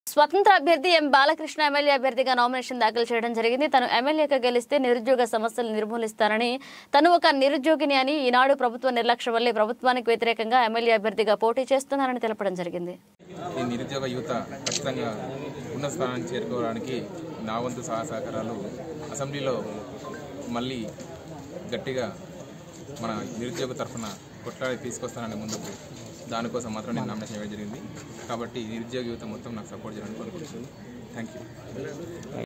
స్వతంత్ర అభ్యర్థి M Balakrishna MLA అభ్యర్థిగా నామినేషన్ దాఖలు చేయడం జరిగింది తను ఎమ్మెల్యేగా గెలిస్తే నిరుద్యోగ సమస్యలు నిర్మూలిస్తానని తను ఒక నిరుద్యోగిని అని ఈనాడు ప్రభుత్వ నిర్లక్ష్యం వల్లే ప్రభుత్వానికి వ్యతిరేకంగా ఎమ్మెల్యే అభ్యర్థిగా పోటీ చేస్తున్నానని తెలపడం జరిగింది ఈ నిరుద్యోగ యువత ఖచ్చితంగా ఉన్నత స్థానానికి చేరుకోవడానికి నా వంతు సహా సహకారాలు అసెంబ్లీలో మళ్ళీ గట్టిగా మన నిరుద్యోగ తరఫున కొట్లాడి తీసుకొస్తానని ముందుకు దానికోసం మాత్రం నేను నామినేషన్ ఇవ్వడం జరిగింది కాబట్టి నిరుద్యోగ యువత మొత్తం నాకు సపోర్ట్ చేయాలని కోరుకుంటున్నాను థ్యాంక్ యూ